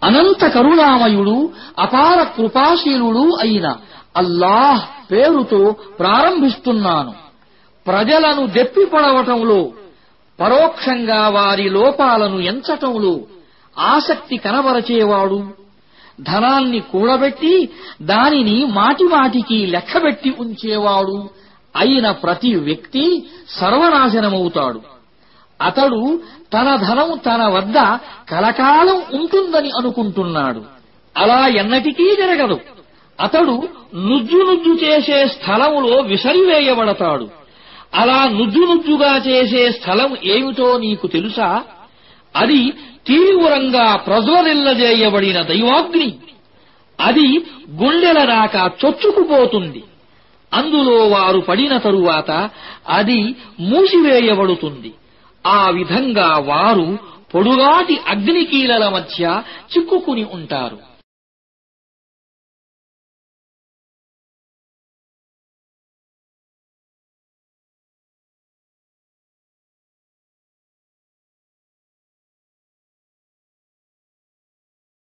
అనంత కరుణామయుడు అపార కృపాశీలుడు అయిన అల్లాహ్ పేరుతో ప్రారంభిస్తున్నాను ప్రజలను దెప్పిపడవటంలో పరోక్షంగా వారి లోపాలను ఎంచటంలో ఆసక్తి కనబరచేవాడు ధనాన్ని కూడబెట్టి దానిని మాటిమాటికి లెక్కబెట్టి ఉంచేవాడు అయిన ప్రతి వ్యక్తి సర్వనాశనమవుతాడు అతడు తన ధనం తన వద్ద కలకాలం ఉంటుందని అనుకుంటున్నాడు అలా ఎన్నటికీ జరగదు అతడు నుజ్జు నుజ్జు చేసే స్థలములో విసరివేయబడతాడు అలా నుజ్జు నుజ్జుగా చేసే స్థలం ఏమిటో నీకు తెలుసా అది తీవ్రంగా ప్రజ్వరిల్లజేయబడిన దైవాగ్ని అది గుండెల దాకా చొచ్చుకుపోతుంది అందులో వారు పడిన తరువాత అది మూసివేయబడుతుంది ఆ విధంగా వారు పొడుగాటి అగ్నికీలల మధ్య చిక్కుకుని ఉంటారు